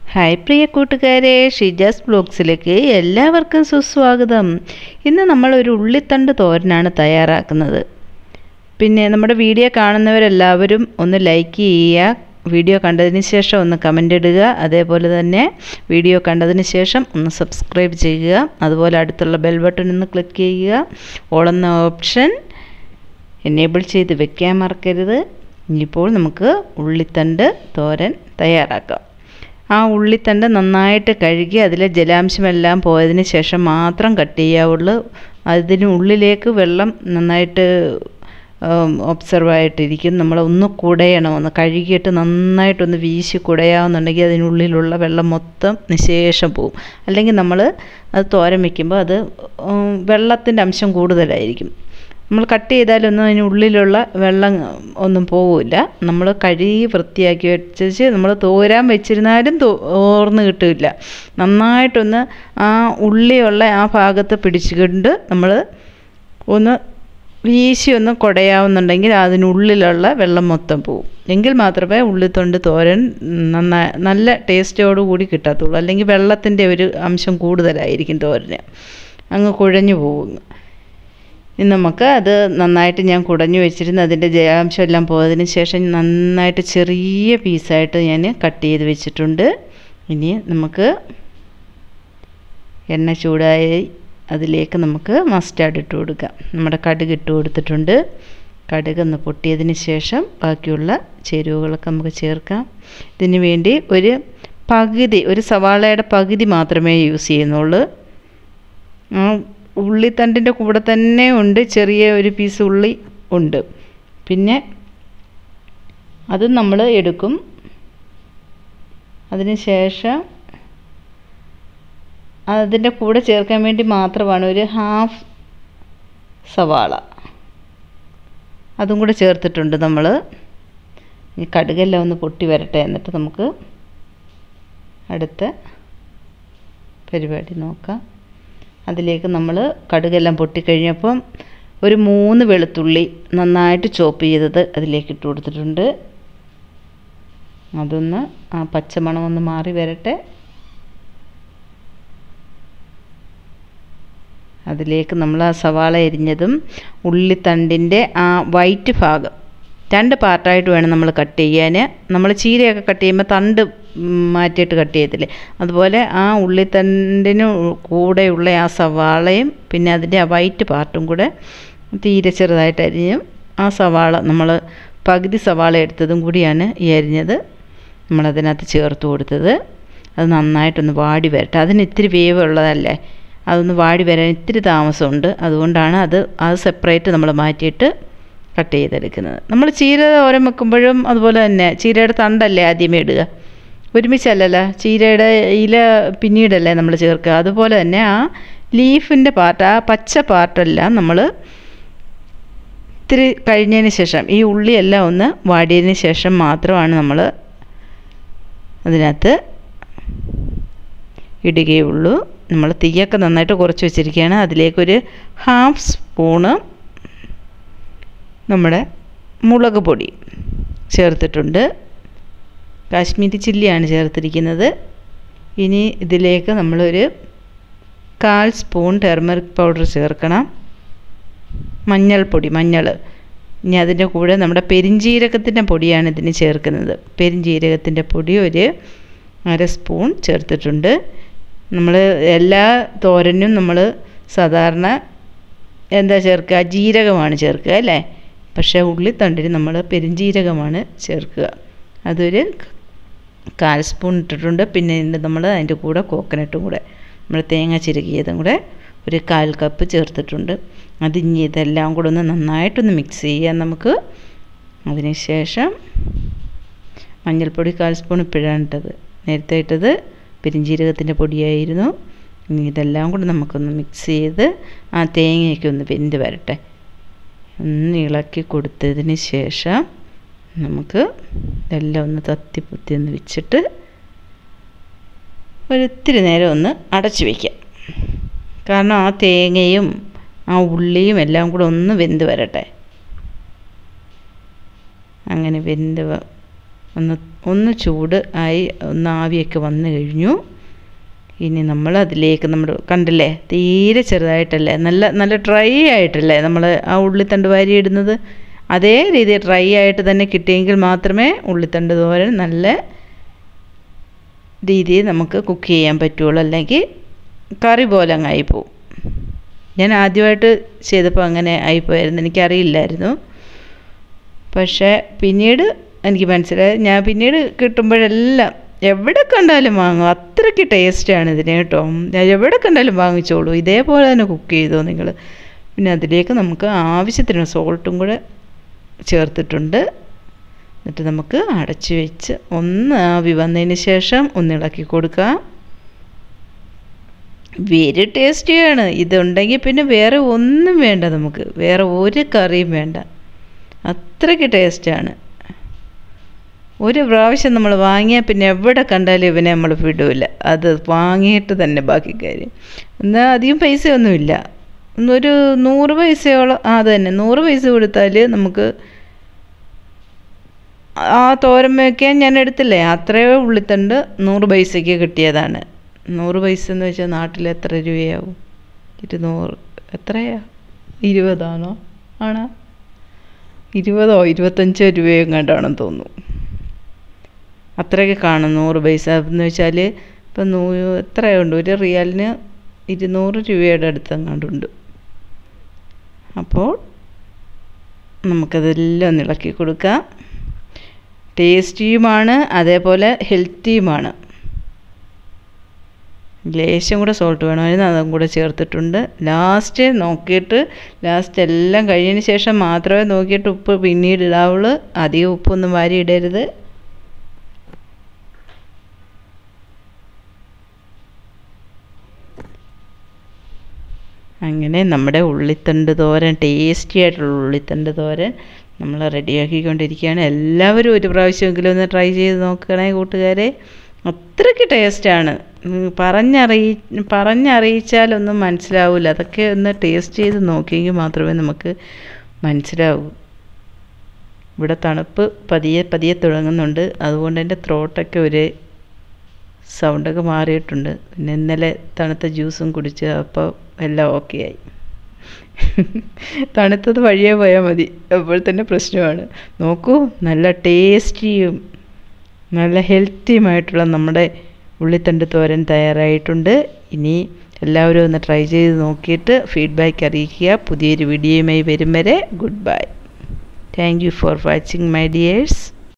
hi പ്രിയ കൂട്ടുകാരെ ഷിജാസ് ബ്ലോഗ്സിലേക്ക് എല്ലാവർക്കും സുസ്വാഗതം ഇന്ന് നമ്മൾ ഒരു ഉള്ളിത്തണ്ട് തോരനാണ് തയ്യാറാക്കുന്നത് പിന്നെ നമ്മുടെ വീഡിയോ കാണുന്നവരെല്ലാവരും ഒന്ന് ലൈക്ക് ചെയ്യുക വീഡിയോ കണ്ടതിന് ശേഷം ഒന്ന് കമൻ്റ് ഇടുക അതേപോലെ തന്നെ വീഡിയോ കണ്ടതിന് ശേഷം ഒന്ന് സബ്സ്ക്രൈബ് ചെയ്യുക അതുപോലെ അടുത്തുള്ള ബെൽ ബട്ടൺ ഒന്ന് ക്ലിക്ക് ചെയ്യുക ഓളെന്ന ഓപ്ഷൻ എനേബിൾ ചെയ്ത് വെക്കാൻ മറക്കരുത് ഇനിയിപ്പോൾ നമുക്ക് ഉള്ളിത്തണ്ട് തോരൻ തയ്യാറാക്കാം ആ ഉള്ളിത്തണ്ട് നന്നായിട്ട് കഴുകി അതിലെ ജലാംശമെല്ലാം പോയതിന് ശേഷം മാത്രം കട്ട് ചെയ്യാവുള്ളൂ അതിന് ഉള്ളിലേക്ക് വെള്ളം നന്നായിട്ട് ഒബ്സർവ് ആയിട്ടിരിക്കും നമ്മൾ ഒന്ന് കുടയണം ഒന്ന് കഴുകിയിട്ട് നന്നായിട്ടൊന്ന് വീശി കുടയാവുന്നുണ്ടെങ്കിൽ അതിനുള്ളിലുള്ള വെള്ളം മൊത്തം നിശേഷം പോവും അല്ലെങ്കിൽ നമ്മൾ അത് തോരൻ വയ്ക്കുമ്പോൾ അത് വെള്ളത്തിൻ്റെ അംശം കൂടുതലായിരിക്കും നമ്മൾ കട്ട് ചെയ്താലൊന്നും അതിനുള്ളിലുള്ള വെള്ളം ഒന്നും പോവില്ല നമ്മൾ കഴുകി വൃത്തിയാക്കി വെച്ച് നമ്മൾ തോരാൻ വെച്ചിരുന്നാലും തോർന്ന് കിട്ടില്ല നന്നായിട്ടൊന്ന് ആ ഉള്ളിയുള്ള ആ ഭാഗത്ത് പിടിച്ചുകൊണ്ട് നമ്മൾ ഒന്ന് വീശി ഒന്ന് കുടയാവുന്നുണ്ടെങ്കിൽ അതിനുള്ളിലുള്ള വെള്ളം മൊത്തം പോവും എങ്കിൽ മാത്രമേ ഉള്ളിത്തൊണ്ട് തോരൻ നന്നായി നല്ല ടേസ്റ്റോടു കൂടി കിട്ടത്തുള്ളൂ അല്ലെങ്കിൽ വെള്ളത്തിൻ്റെ ഒരു അംശം കൂടുതലായിരിക്കും തോരന് അങ്ങ് കുഴഞ്ഞു പോകും ഇനി നമുക്ക് അത് നന്നായിട്ട് ഞാൻ കുടഞ്ഞു വെച്ചിരുന്നു അതിൻ്റെ ജലാംശം എല്ലാം പോയതിന് ശേഷം നന്നായിട്ട് ചെറിയ പീസായിട്ട് ഞാൻ കട്ട് ചെയ്ത് വെച്ചിട്ടുണ്ട് ഇനി നമുക്ക് എണ്ണ ചൂടായി അതിലേക്ക് നമുക്ക് മസ്റ്റാർഡ് ഇട്ട് കൊടുക്കാം നമ്മുടെ കടുക് ഇട്ട് കൊടുത്തിട്ടുണ്ട് കടുക് ഒന്ന് പൊട്ടിയതിന് ശേഷം ബാക്കിയുള്ള ചേരുവകളൊക്കെ നമുക്ക് ചേർക്കാം ഇതിന് വേണ്ടി ഒരു പകുതി ഒരു സവാളയുടെ പകുതി മാത്രമേ യൂസ് ചെയ്യുന്നുള്ളൂ ഉള്ളിത്തണ്ടിൻ്റെ കൂടെ തന്നെ ഉണ്ട് ചെറിയ ഒരു പീസ് ഉള്ളി ഉണ്ട് പിന്നെ അത് നമ്മൾ എടുക്കും അതിന് ശേഷം അതിൻ്റെ കൂടെ ചേർക്കാൻ വേണ്ടി മാത്രമാണ് ഒരു ഹാഫ് സവാള അതും കൂടെ ചേർത്തിട്ടുണ്ട് നമ്മൾ ഈ കടുകെല്ലാം ഒന്ന് പൊട്ടി വരട്ടെ എന്നിട്ട് നമുക്ക് അടുത്ത പരിപാടി നോക്കാം അതിലേക്ക് നമ്മൾ കടുകെല്ലാം പൊട്ടിക്കഴിഞ്ഞപ്പം ഒരു മൂന്ന് വെളുത്തുള്ളി നന്നായിട്ട് ചോപ്പ് ചെയ്തത് അതിലേക്ക് ഇട്ട് കൊടുത്തിട്ടുണ്ട് അതൊന്ന് ആ പച്ചമണം ഒന്ന് മാറി വരട്ടെ അതിലേക്ക് നമ്മൾ ആ സവാള എരിഞ്ഞതും ഉള്ളിത്തണ്ടിൻ്റെ ആ വൈറ്റ് ഭാഗം രണ്ട് പാർട്ടായിട്ട് വേണം നമ്മൾ കട്ട് ചെയ്യാൻ നമ്മൾ ചീരയൊക്കെ കട്ട് ചെയ്യുമ്പോൾ തണ്ട് മാറ്റിയിട്ട് കട്ട് ചെയ്യത്തില്ലേ അതുപോലെ ആ ഉള്ളിത്തണ്ടിന് കൂടെയുള്ള ആ സവാളയും പിന്നെ അതിൻ്റെ ആ വൈറ്റ് പാർട്ടും കൂടെ തീരെ ചെറുതായിട്ട് അരിഞ്ഞും ആ സവാള നമ്മൾ പകുതി സവാള എടുത്തതും കൂടിയാണ് ഈ അരിഞ്ഞത് നമ്മളതിനകത്ത് ചേർത്ത് കൊടുത്തത് അത് നന്നായിട്ടൊന്ന് വാടി വരട്ടെ അതിന് ഇത്തിരി വേവ് ഉള്ളതല്ലേ അതൊന്ന് വാടി വരാൻ ഇത്തിരി താമസമുണ്ട് അതുകൊണ്ടാണ് അത് അത് സെപ്പറേറ്റ് നമ്മൾ മാറ്റിയിട്ട് കട്ട് ചെയ്തെടുക്കുന്നത് നമ്മൾ ചീര ഓരം വെക്കുമ്പോഴും അതുപോലെ തന്നെ ചീരയുടെ തണ്ടല്ലേ ആദ്യമേ ഇടുക ഒരുമിച്ചല്ലല്ലോ ചീരയുടെ ഇല പിന്നീടല്ലേ നമ്മൾ ചേർക്കുക അതുപോലെ തന്നെ ആ ലീഫിൻ്റെ പാർട്ട് ആ പച്ച പാർട്ടെല്ലാം നമ്മൾ ഇത്തിരി കഴിഞ്ഞതിന് ശേഷം ഈ ഉള്ളിയെല്ലാം ഒന്ന് വാടിയതിന് ശേഷം മാത്രമാണ് നമ്മൾ അതിനകത്ത് ഇടുകയുള്ളൂ നമ്മൾ തീയൊക്കെ നന്നായിട്ട് കുറച്ച് വെച്ചിരിക്കുകയാണ് അതിലേക്കൊരു ഹാഫ് സ്പൂണ് നമ്മുടെ മുളക് പൊടി ചേർത്തിട്ടുണ്ട് കാശ്മീരി ചില്ലിയാണ് ചേർത്തിരിക്കുന്നത് ഇനി ഇതിലേക്ക് നമ്മളൊരു കാൽ സ്പൂൺ ടെർമറിക് പൗഡർ ചേർക്കണം മഞ്ഞൾപ്പൊടി മഞ്ഞൾ ഇനി അതിൻ്റെ കൂടെ നമ്മുടെ പെരിഞ്ജീരകത്തിൻ്റെ പൊടിയാണ് ഇതിന് ചേർക്കുന്നത് പെരിഞ്ജീരകത്തിൻ്റെ പൊടി ഒരു അര സ്പൂൺ ചേർത്തിട്ടുണ്ട് നമ്മൾ എല്ലാ തോരനും നമ്മൾ സാധാരണ എന്താ ചേർക്കുക ജീരകമാണ് ചേർക്കുക അല്ലേ പക്ഷേ ഉള്ളിത്തണ്ടിന് നമ്മൾ പെരിഞ്ജീരകമാണ് ചേർക്കുക അതൊരു കാൽ സ്പൂൺ ഇട്ടിട്ടുണ്ട് പിന്നെ നമ്മൾ അതിൻ്റെ കൂടെ കോക്കനട്ടും കൂടെ നമ്മൾ തേങ്ങ ചിരകിയതും കൂടെ ഒരു കാൽ കപ്പ് ചേർത്തിട്ടുണ്ട് അതിഞ്ഞ് ഇതെല്ലാം കൂടെ ഒന്ന് നന്നായിട്ടൊന്ന് മിക്സ് ചെയ്യാം നമുക്ക് അതിന് ശേഷം മഞ്ഞൾപ്പൊടി കാൽ സ്പൂൺ ഇപ്പോഴാണ് ഇട്ടത് നേരത്തെ ഇട്ടത് പെരിഞ്ജീരകത്തിൻ്റെ പൊടിയായിരുന്നു ഇനി ഇതെല്ലാം കൂടെ നമുക്കൊന്ന് മിക്സ് ചെയ്ത് ആ തേങ്ങയൊക്കെ ഒന്ന് വെന്ത് വരട്ടെ ഒന്ന് ഇളക്കി കൊടുത്തതിന് ശേഷം നമുക്ക് ഇതെല്ലാം ഒന്ന് തത്തിപ്പൊത്തി ഒന്ന് വെച്ചിട്ട് ഒരിത്തിരി നേരം ഒന്ന് അടച്ചു വയ്ക്കാം കാരണം ആ തേങ്ങയും ആ ഉള്ളിയും എല്ലാം കൂടെ ഒന്ന് വെന്ത് വരട്ടെ അങ്ങനെ വെന്ത് ഒന്ന് ഒന്ന് ചൂട് ആയി ഒന്ന് ആവിയൊക്കെ വന്നു കഴിഞ്ഞു ഇനി നമ്മൾ അതിലേക്ക് നമ്മൾ കണ്ടില്ലേ തീരെ ചെറുതായിട്ടല്ലേ നല്ല നല്ല ഡ്രൈ ആയിട്ടല്ലേ നമ്മൾ ആ ഉള്ളിത്തണ്ട് വാരി ഇടുന്നത് അതേ രീതിയിൽ ഡ്രൈ ആയിട്ട് തന്നെ കിട്ടിയെങ്കിൽ മാത്രമേ ഉള്ളിത്തണ്ട് തോരൻ നല്ല രീതിയിൽ നമുക്ക് കുക്ക് ചെയ്യാൻ പറ്റുള്ളൂ അല്ലെങ്കിൽ കറി പോലെ അങ്ങ് ആയിപ്പോവും ഞാൻ ആദ്യമായിട്ട് ചെയ്തപ്പോൾ അങ്ങനെ ആയിപ്പോയായിരുന്നു എനിക്കറിയില്ലായിരുന്നു പക്ഷേ പിന്നീട് എനിക്ക് മനസ്സിലായി ഞാൻ പിന്നീട് കിട്ടുമ്പോഴെല്ലാം എവിടെ കണ്ടാലും വാങ്ങും അത്രയ്ക്ക് ടേസ്റ്റാണ് ഇതിന് കേട്ടോ ഞാൻ എവിടെ കണ്ടാലും വാങ്ങിച്ചോളൂ ഇതേപോലെ തന്നെ കുക്ക് ചെയ്തോ നിങ്ങൾ പിന്നെ അതിലേക്ക് നമുക്ക് ആവശ്യത്തിന് സോൾട്ടും കൂടെ ചേർത്തിട്ടുണ്ട് എന്നിട്ട് നമുക്ക് അടച്ചു വെച്ച് ഒന്ന് ആവി വന്നതിന് ശേഷം ഒന്ന് ഇളക്കി കൊടുക്കാം വെരി ടേസ്റ്റിയാണ് ഇതുണ്ടെങ്കിൽ പിന്നെ വേറെ ഒന്നും വേണ്ട നമുക്ക് വേറെ ഒരു കറിയും വേണ്ട അത്രയ്ക്ക് ടേസ്റ്റാണ് ഒരു പ്രാവശ്യം നമ്മൾ വാങ്ങിയാൽ പിന്നെ എവിടെ കണ്ടാലും ഇവനെ നമ്മൾ വിടില്ല അത് വാങ്ങിയിട്ട് തന്നെ ബാക്കി കാര്യം എന്നാൽ അധികം പൈസയൊന്നുമില്ല ഒരു നൂറ് പൈസയോളം ആ അത് തന്നെ നൂറ് പൈസ കൊടുത്താൽ നമുക്ക് ആ തോരൻ വയ്ക്കാൻ ഞാൻ എടുത്തില്ലേ അത്രയോ ഉള്ളിത്തണ്ട് നൂറ് പൈസയ്ക്ക് കിട്ടിയതാണ് നൂറ് പൈസ എന്ന് വെച്ചാൽ നാട്ടിൽ എത്ര രൂപയാവും ഇരുന്നൂറ് എത്രയാ ഇരുപതാണോ ആണോ ഇരുപതോ ഇരുപത്തഞ്ചോ രൂപയോ കണ്ടാണെന്ന് തോന്നുന്നു അത്രയൊക്കെ കാണും നൂറ് പൈസ എന്ന് വെച്ചാൽ ഇപ്പം നൂ എത്രയുണ്ട് ഒരു റിയാലിന് ഇരുന്നൂറ് രൂപയുടെ അടുത്തെങ്ങാണ്ടുണ്ട് അപ്പോൾ നമുക്കതെല്ലാം ഒന്ന് ഇളക്കി കൊടുക്കാം ടേസ്റ്റിയുമാണ് അതേപോലെ ഹെൽത്തിയുമാണ് ലേശം കൂടെ സോൾട്ട് വേണമായിരുന്നു അതും കൂടെ ചേർത്തിട്ടുണ്ട് ലാസ്റ്റ് നോക്കിയിട്ട് ലാസ്റ്റ് എല്ലാം കഴിഞ്ഞതിന് ശേഷം മാത്രമേ നോക്കിയിട്ട് ഉപ്പ് പിന്നീട് ഇടാവുള്ളൂ അധികം ഉപ്പൊന്നും വാരി ഇടരുത് അങ്ങനെ നമ്മുടെ ഉള്ളിത്തണ്ട് തോരൻ ടേസ്റ്റി ആയിട്ടുള്ള ഉള്ളിത്തണ്ട് തോരൻ നമ്മൾ റെഡിയാക്കിക്കൊണ്ടിരിക്കുകയാണ് എല്ലാവരും ഒരു പ്രാവശ്യമെങ്കിലും ഒന്ന് ട്രൈ ചെയ്ത് നോക്കണേ കൂട്ടുകാരെ അത്രയ്ക്ക് ടേസ്റ്റാണ് പറഞ്ഞറിയി പറഞ്ഞറിയിച്ചാലൊന്നും മനസ്സിലാവില്ല അതൊക്കെ ഒന്ന് ടേസ്റ്റ് ചെയ്ത് നോക്കിയെങ്കിൽ മാത്രമേ നമുക്ക് മനസ്സിലാവൂ ഇവിടെ തണുപ്പ് പതിയെ പതിയെ തുടങ്ങുന്നുണ്ട് അതുകൊണ്ട് എൻ്റെ ത്രോട്ടൊക്കെ ഒരു സൗണ്ടൊക്കെ മാറിയിട്ടുണ്ട് പിന്നെ ഇന്നലെ തണുത്ത ജ്യൂസും കുടിച്ച് അപ്പോൾ എല്ലാം ഓക്കെ ആയി തണുത്തത് വഴിയേ പോയാൽ മതി അപ്പോൾ തന്നെ പ്രശ്നമാണ് നോക്കൂ നല്ല ടേസ്റ്റിയും നല്ല ഹെൽത്തിയുമായിട്ടുള്ള നമ്മുടെ ഉള്ളിത്തണ്ട് തോരൻ തയ്യാറായിട്ടുണ്ട് ഇനി എല്ലാവരും ഒന്ന് ട്രൈ ചെയ്ത് നോക്കിയിട്ട് ഫീഡ്ബാക്ക് അറിയിക്കുക പുതിയൊരു വീഡിയോയുമായി വരും വരെ good bye thank you for watching my dears